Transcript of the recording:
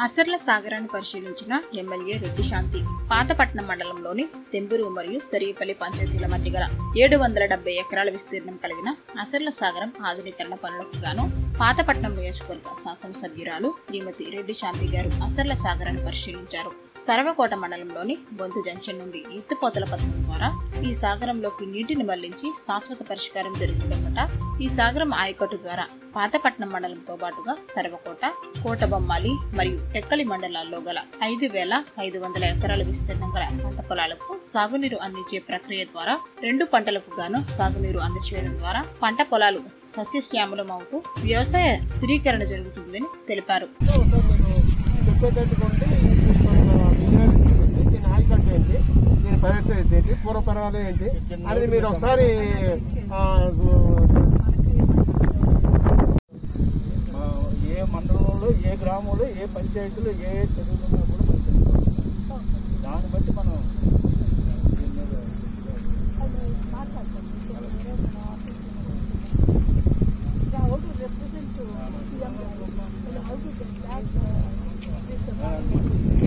అసర్ల సాగరాన్ని పరిశీలించిన ఎమ్మెల్యే రెడ్డి శాంతి పాతపట్నం మండలంలోని తెంబూరు మరియు సరియపల్లి పంచాయతీల మధ్య గల ఏడు వందల డెబ్బై ఎకరాల విస్తీర్ణం కలిగిన అసర్ల సాగరం ఆధునీకరణ పనులకు గాను పాతపట్నం నియోజకవర్గ శాసనసభ్యురాలు శ్రీమతి రెడ్డి శాంతి గారు అసర్ల సాగరాన్ని పరిశీలించారు సర్వకోట మండలంలోని బొంతు జంక్షన్ నుండి ఎత్తిపోతల పథకం ద్వారా ఈ సాగరంలోకి నీటిని మళ్లించి శాశ్వత పరిష్కారం జరుగుతుందన్నమాట ఈ సాగరం ఆయకట్టు ద్వారా పాతపట్నం మండలంతో పాటుగా సర్వకోట కోటబొమ్మాలి మరియు టెక్కలి మండలాల్లో గల ఐదు వేల ఐదు వందల ఎకరాల విస్తీర్ణం గల పంట పొలాలకు సాగునీరు అందించే ప్రక్రియ ద్వారా రెండు పంటలకు గాను సాగునీరు అందచేయడం ద్వారా పంట పొలాలు సస్యశ్యామలమవుతూ వ్యవసాయ స్థిరీకరణ జరుగుతుందని తెలిపారు చెప్పేటట్టుగా ఉంటే దీని ఆయకట్టు ఏంటి దీని పరిస్థితి ఏంటి పూర్వపరాలు ఏంటి అనేది మీరు ఒకసారి ఆ, మా ఏ మండలంలో ఏ గ్రామంలో ఏ పంచాయతీలో ఏ ఏ చెరువులు ఉన్నా కూడా మనకు తెలుస్తుంది. దాన్ని బట్టి మనం దీని మీద how to represent to CM how to get back uh, with the